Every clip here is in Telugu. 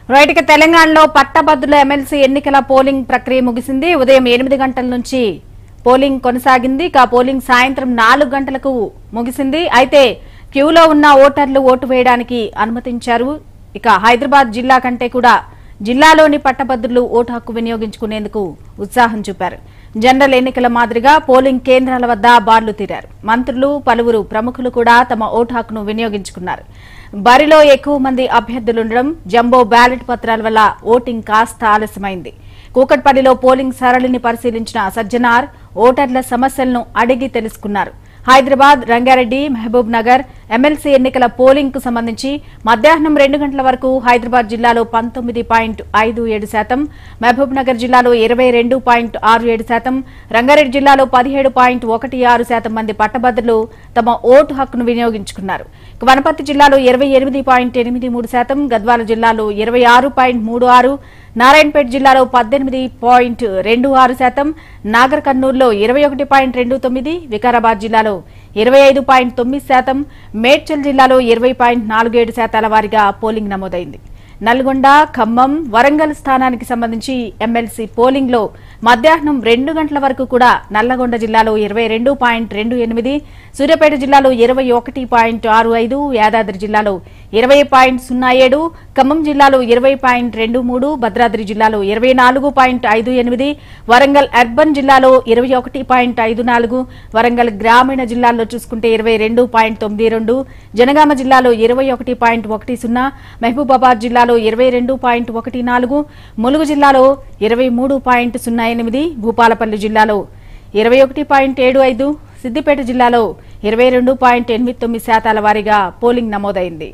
రైట్ ఇక తెలంగాణలో పట్టభద్రుల ఎమ్మెల్సీ ఎన్నికల పోలింగ్ ప్రక్రియ ముగిసింది ఉదయం ఎనిమిది గంటల నుంచి పోలింగ్ కొనసాగింది ఇక పోలింగ్ సాయంత్రం నాలుగు గంటలకు ముగిసింది అయితే క్యూలో ఉన్న ఓటర్లు ఓటు వేయడానికి అనుమతించారు ఇక హైదరాబాద్ జిల్లా కంటే కూడా జిల్లాలోని పట్టభద్రులు ఓటు హక్కు వినియోగించుకునేందుకు ఉత్సాహం చూపారు జనరల్ ఎన్నికల మాదిరిగా పోలింగ్ కేంద్రాల వద్ద బార్లు తీరారు మంత్రులు పలువురు ప్రముఖులు కూడా తమ ఓటు హక్కును వినియోగించుకున్నారు బరిలో ఎక్కువ మంది అభ్యర్థులుండడం జంబో బ్యాలెట్ పత్రాల వల్ల ఓటింగ్ కాస్త ఆలస్యమైంది కూకట్పల్లిలో పోలింగ్ సరళిని పరిశీలించిన సజ్జనార్ ఓటర్ల సమస్యలను అడిగి తెలుసుకున్నారు హైదరాబాద్ రంగారెడ్డి మహబూబ్ నగర్ ఎమ్మెల్సీ ఎన్నికల పోలింగ్ కు సంబంధించి మధ్యాహ్నం రెండు గంటల వరకు హైదరాబాద్ జిల్లాలో పంతొమ్మిది పాయింట్ ఐదు ఏడు శాతం మహబూబ్ నగర్ జిల్లాలో ఇరవై రెండు పాయింట్ ఆరు ఏడు శాతం రంగారెడ్డి జిల్లాలో పదిహేడు పాయింట్ ఒకటి ఆరు శాతం మంది పట్టభద్రులు తమ ఓటు హక్కును వినియోగించుకున్నారు ఇక వనపర్తి జిల్లాలో ఇరవై ఎనిమిది పాయింట్ ఎనిమిది మూడు శాతం గద్వాల జిల్లాలో ఇరవై ఆరు పాయింట్ మూడు ఆరు నారాయణపేట జిల్లాలో పద్దెనిమిది పాయింట్ రెండు ఆరు శాతం నాగర్ కర్నూలులో ఇరవై ఒకటి పాయింట్ రెండు తొమ్మిది వికారాబాద్ జిల్లాలో ఇరవై ఐదు పాయింట్ తొమ్మిది శాతం మేడ్చల్ జిల్లాలో ఇరవై పాయింట్ నాలుగు ఏడు శాతాల వారీగా పోలింగ్ నమోదైంది నల్గొండ ఖమ్మం వరంగల్ స్థానానికి సంబంధించి ఎమ్మెల్సీ పోలింగ్ లో మధ్యాహ్నం రెండు గంటల వరకు కూడా నల్లగొండ జిల్లాలో ఇరవై రెండు పాయింట్ రెండు ఎనిమిది సూర్యాపేట జిల్లాలో ఇరవై ఒకటి పాయింట్ ఆరు ఐదు యాదాద్రి జిల్లాలో ఇరవై పాయింట్ సున్నా ఏడు ఖమ్మం జిల్లాలో ఇరవై పాయింట్ రెండు మూడు భద్రాద్రి జిల్లాలో ఇరవై నాలుగు పాయింట్ ఐదు ఎనిమిది వరంగల్ అర్బన్ జిల్లాలో ఇరవై ఒకటి పాయింట్ ఐదు నాలుగు వరంగల్ గ్రామీణ జిల్లాల్లో చూసుకుంటే ఇరవై రెండు పాయింట్ తొమ్మిది రెండు జనగామ జిల్లాలో ఇరవై ఒకటి పాయింట్ ఒకటి సున్నా మహబూబాబాద్ జిల్లాలో ఇరవై రెండు పాయింట్ ఒకటి నాలుగు ములుగు జిల్లాలో ఇరవై మూడు పాయింట్ సున్నా ఎనిమిది భూపాలపల్లి జిల్లాలో ఇరవై ఒకటి పాయింట్ ఏడు ఐదు సిద్దిపేట జిల్లాలో ఇరవై రెండు పాయింట్ ఎనిమిది తొమ్మిది శాతాల వారీగా పోలింగ్ నమోదైంది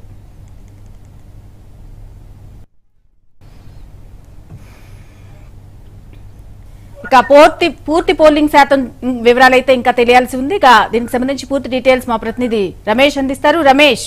ఇక పూర్తి పూర్తి పోలింగ్ శాతం వివరాలైతే ఇంకా తెలియాల్సి ఉంది ఇక దీనికి సంబంధించి పూర్తి డీటెయిల్స్ మా ప్రతినిధి రమేష్ అందిస్తారు రమేష్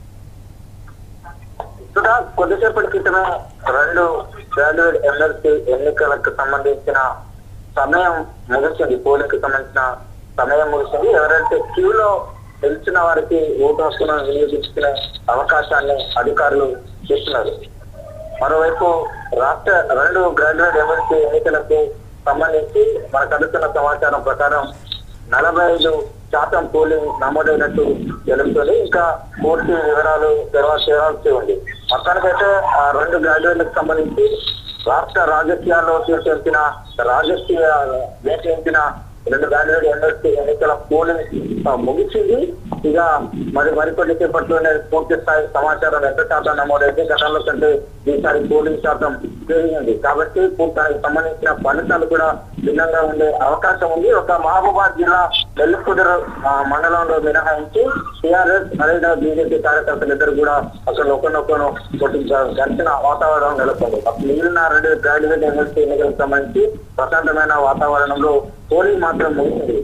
సుధా కొద్దిసేపటి క్రితమే రెండు గ్రాడ్యుయేట్ ఎమ్మెల్సీ ఎన్నికలకు సంబంధించిన సమయం ముగిసింది పోలింగ్ కి సంబంధించిన సమయం ముగిసింది ఎవరైతే క్యూలో గెలిచిన వారికి ఓటు హక్కును వినియోగించుకునే అవకాశాన్ని అధికారులు చేస్తున్నారు మరోవైపు రాష్ట్ర రెండు గ్రాడ్యుయేట్ ఎమ్మెల్సీ ఎన్నికలకు సంబంధించి మనకు అందుతున్న సమాచారం ప్రకారం నలభై ఐదు శాతం పోలింగ్ నమోదైనట్టు తెలుస్తుంది ఇంకా పూర్తి వివరాలు తర్వాత చేయాల్సి ఉంది మొత్తానికైతే ఆ రెండు గ్రాడ్యుయేట్లకు సంబంధించి రాష్ట్ర రాజకీయాల్లో చేసిన రాజకీయ వేచించిన రెండు గ్రాడ్యుయేట్ ఎమ్మెల్సీ ఎన్నికల పోలింగ్ ఆ, ముగిసింది ఇక మరి మరికొద్ది సేపట్లోనే పూర్తి స్థాయి సమాచారం ఎంత శాతం నమోదైతే గతంలో కంటే ఈసారి పోలింగ్ శాతం పెరిగింది కాబట్టి పూర్తి దానికి సంబంధించిన ఫలితాలు కూడా భిన్నంగా ఉండే అవకాశం ఉంది ఒక మహబూబాద్ జిల్లా నెల్లికుదురు ఆ, మండలంలో మినహాయించి టీఆర్ఎస్ అదేవిధంగా బీజేపీ కార్యకర్తలు ఇద్దరు కూడా అసలు ఒకరినొకరు కొట్టి గడిచిన వాతావరణం నెలకొంది అప్పుడు మిగిలిన రెండు గ్రాడ్యుయేట్ ఎమ్మెల్సీ ఎన్నికలకు సంబంధించి ప్రశాంతమైన వాతావరణంలో పోలింగ్ మాత్రం ముగిసింది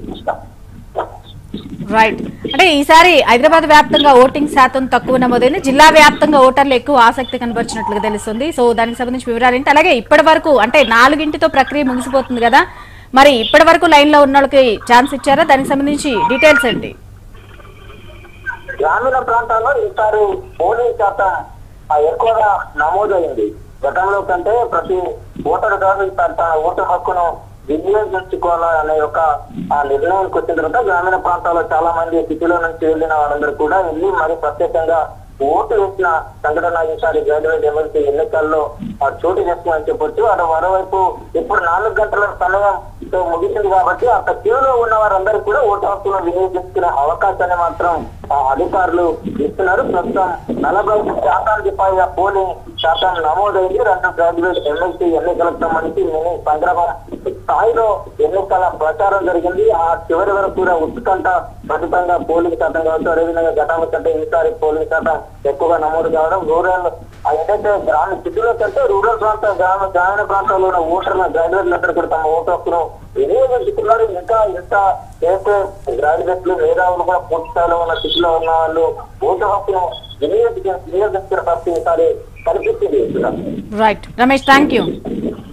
రైట్ అంటే ఈసారి హైదరాబాద్ వ్యాప్తంగా ఓటింగ్ శాతం తక్కువ నమోదైంది జిల్లా వ్యాప్తంగా ఓటర్లు ఎక్కువ ఆసక్తి కనబరిచినట్లుగా తెలుస్తుంది సో దానికి సంబంధించి వివరాలు ఏంటి అలాగే ఇప్పటి వరకు అంటే నాలుగింటితో ప్రక్రియ ముగిసిపోతుంది కదా మరి ఇప్పటి వరకు లైన్ లో ఉన్న వాళ్ళకి ఛాన్స్ ఇచ్చారా దానికి సంబంధించి డీటెయిల్స్ ఏంటి గ్రామీణ ప్రాంతాల్లో ఈసారి పోలింగ్ శాతం ఆ, ఎక్కువగా నమోదైంది గతంలో కంటే ప్రతి ఓటరు గారు తన తన ఓటు హక్కును వినియోగించుకోవాలనే ఒక ఆ నిర్ణయానికి వచ్చిన తర్వాత గ్రామీణ ప్రాంతాల్లో చాలా మంది సిటీలో నుంచి వెళ్ళిన వాళ్ళందరూ కూడా వెళ్ళి మరి ప్రత్యేకంగా ఓటు వేసిన సంఘటన ఈసారి గ్రాడ్యుయేట్ ఎమ్మెల్సీ ఎన్నికల్లో ఆ, చోటు చేసుకుని చెప్పొచ్చు అటు మరోవైపు ఇప్పుడు నాలుగు గంటల సమయం తో ముగిసింది కాబట్టి అక్కడ క్యూలో ఉన్న వారందరూ కూడా ఓటు హక్కును వినియోగించుకునే అవకాశాన్ని మాత్రం ఆ, అధికారులు ఇస్తున్నారు ప్రస్తుతం నలభై ఐదు శాతానికి పైగా పోలింగ్ శాతం నమోదైంది రెండు గ్రాడ్యుయేట్ ఎమ్మెల్సీ ఎన్నికలకు సంబంధించి మినీ సంగ్రహం స్థాయిలో ఎన్నికల ప్రచారం జరిగింది ఆ చివరి వరకు కూడా ఉత్కంఠ ప్రతిపంగా పోలింగ్ శాతం కావచ్చు అదేవిధంగా గతంలో కంటే ఈసారి పోలింగ్ శాతం ఎక్కువగా నమోదు కావడం రూరల్ ఆ ఏదైతే గ్రామ సిటీలో కంటే రూరల్ ప్రాంత గ్రామ గ్రామీణ ప్రాంతాల్లో ఉన్న ఓటర్ల గ్రాడ్యుయేట్లందరూ కూడా తమ ఓటు హక్కును వినియోగించుకున్నారు ఇంకా ఇంకా ఏదైతే గ్రాడ్యుయేట్లు మేధావులు కూడా పూర్తి స్థాయిలో ఉన్న స్థితిలో ఉన్న వాళ్ళు ఓటు హక్కును వినియోగించ వినియోగించుకునే పరిస్థితి ఈసారి కనిపిస్తుంది ఇక్కడ రైట్ రమేష్ థ్యాంక్ యూ